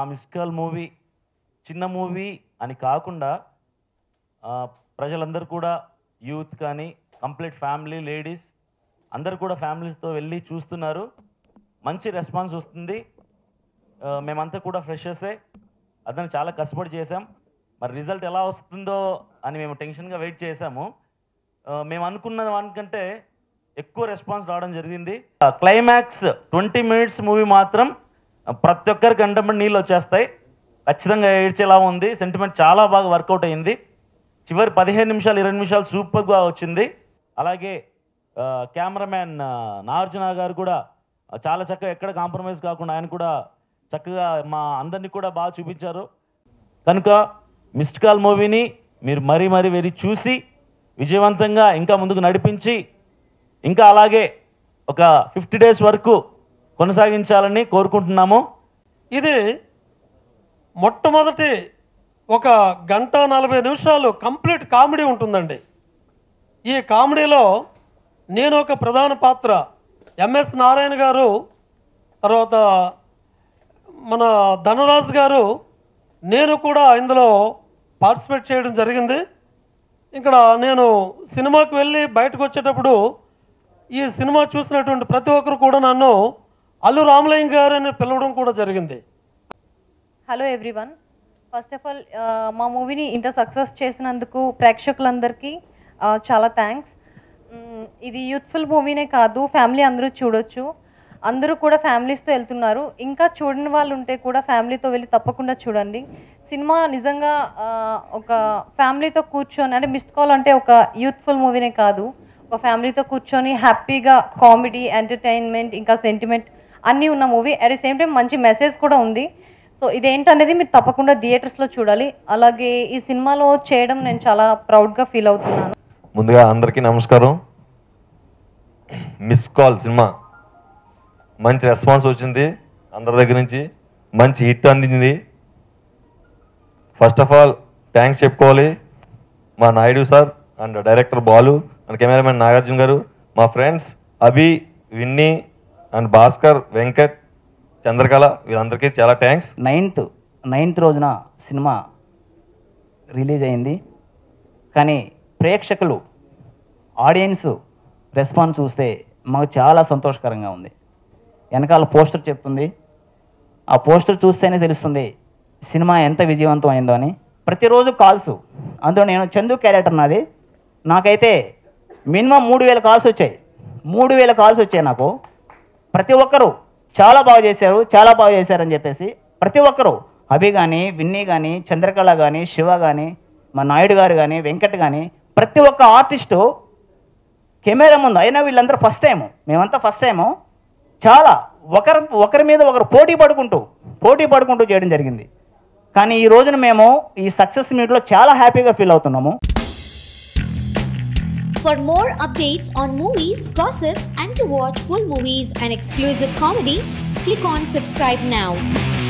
మిస్కల్ movie చిన్న movie అని కాకుండా ఆ, ప్రజలందరూ కూడా యూత్ కానీ కంప్లీట్ ఫ్యామిలీ లేడీస్ అందరు కూడా ఫ్యామిలీస్తో వెళ్ళి చూస్తున్నారు మంచి రెస్పాన్స్ వస్తుంది ఆ, మేమంతా కూడా ఫ్రెషర్సే అతను చాలా కష్టపడి చేసాం మరి రిజల్ట్ ఎలా వస్తుందో అని మేము టెన్షన్గా వెయిట్ చేసాము ఆ, మేము అనుకున్న దానికంటే ఎక్కువ రెస్పాన్స్ రావడం జరిగింది క్లైమాక్స్ ట్వంటీ మినిట్స్ మూవీ మాత్రం ఆ, ప్రతి ఒక్కరికి కంటమెంట్ నీళ్ళు వచ్చేస్తాయి ఖచ్చితంగా ఏడ్చేలా ఉంది సెంటిమెంట్ చాలా బాగా వర్కౌట్ అయింది చివరి పదిహేను నిమిషాలు ఇరవై నిమిషాలు సూపర్గా వచ్చింది అలాగే ఆ, కెమెరామ్యాన్ ఆ, నాగార్జున గారు కూడా ఆ, చాలా చక్కగా ఎక్కడ కాంప్రమైజ్ కాకుండా ఆయన కూడా చక్కగా మా అందరినీ కూడా బాగా చూపించారు కనుక మిస్డ్ కాల్ మూవీని మీరు మరీ మరీ వెరీ చూసి విజయవంతంగా ఇంకా ముందుకు నడిపించి ఇంకా అలాగే ఒక ఫిఫ్టీ డేస్ వరకు కొనసాగించాలని కోరుకుంటున్నాము ఇది మొట్టమొదటి ఒక గంట నలభై నిమిషాలు కంప్లీట్ కామెడీ ఉంటుందండి ఈ కామెడీలో నేను ఒక ప్రధాన పాత్ర ఎంఎస్ నారాయణ గారు తర్వాత మన ధనరాజు గారు నేను కూడా ఇందులో పార్టిసిపేట్ చేయడం జరిగింది ఇక్కడ నేను సినిమాకి వెళ్ళి బయటకు వచ్చేటప్పుడు ఈ సినిమా చూసినటువంటి ప్రతి ఒక్కరు కూడా నన్ను అల్లు రామలయ్య గారు అని పిలవడం కూడా జరిగింది hello everyone first of all మా మూవీని ఇంత సక్సెస్ చేసినందుకు ప్రేక్షకులందరికీ ఆ, చాలా థ్యాంక్స్ ఇది యూత్ఫుల్ మూవీనే కాదు ఫ్యామిలీ అందరూ చూడొచ్చు అందరూ కూడా ఫ్యామిలీస్తో వెళ్తున్నారు ఇంకా చూడని వాళ్ళు ఉంటే కూడా ఫ్యామిలీతో వెళ్ళి తప్పకుండా చూడండి సినిమా నిజంగా ఆ, ఒక ఫ్యామిలీతో కూర్చొని అంటే మిస్డ్ కాల్ అంటే ఒక యూత్ఫుల్ మూవీనే కాదు ఒక ఫ్యామిలీతో కూర్చొని హ్యాపీగా కామెడీ ఎంటర్టైన్మెంట్ ఇంకా సెంటిమెంట్ అన్నీ ఉన్న movie at the same time మంచి మెసేజ్ కూడా ఉంది సో ఇదేంటనేది మీరు తప్పకుండా థియేటర్స్లో చూడాలి అలాగే ఈ సినిమాలో చేయడం నేను చాలా ప్రౌడ్గా ఫీల్ అవుతున్నాను ముందుగా అందరికీ నమస్కారం మిస్ కాల్ సినిమా మంచి రెస్పాన్స్ వచ్చింది అందరి దగ్గర నుంచి మంచి హిట్ అందింది ఫస్ట్ ఆఫ్ ఆల్ థ్యాంక్స్ చెప్పుకోవాలి మా Naidu sir and director Balu and cameraman Nagarjuna garu మా ఫ్రెండ్స్ అభి విన్నీ అండ్ భాస్కర్ వెంకట్ చంద్రకళ వీళ్ళందరికీ చాలా థ్యాంక్స్ నైన్త్ నైన్త్ రోజున సినిమా రిలీజ్ అయింది కానీ ప్రేక్షకులు ఆడియన్స్ రెస్పాన్స్ చూస్తే మాకు చాలా సంతోషకరంగా ఉంది వెనకాల పోస్టర్ చెప్తుంది ఆ పోస్టర్ చూస్తేనే తెలుస్తుంది సినిమా ఎంత విజయవంతం అయిందో అని ప్రతిరోజు కాల్స్ అందులో నేను చందు క్యారెక్టర్ నాది నాకైతే మినిమం మూడు వేల కాల్స్ వచ్చాయి మూడు వేల కాల్స్ వచ్చాయి నాకు ప్రతి ఒక్కరూ చాలా బాగా చేశారు చాలా బాగా చేశారని చెప్పేసి ప్రతి ఒక్కరూ అభి కానీ విన్నీ కానీ చంద్రకళ కానీ శివ కానీ మా నాయుడు గారు కానీ వెంకట్ కానీ ప్రతి ఒక్క ఆర్టిస్టు కెమెరా ముందు అయినా వీళ్ళందరూ ఫస్ట్ టైం మేమంతా ఫస్ట్ టైము చాలా ఒకరి ఒకరి మీద ఒకరు పోటీ పడుకుంటూ పోటీ పడుకుంటూ చేయడం జరిగింది కానీ ఈ రోజున మేము ఈ సక్సెస్ మీట్లో చాలా హ్యాపీగా ఫీల్ అవుతున్నాము For more updates on movies, gossips, and to watch full movies and exclusive comedy, click on subscribe now.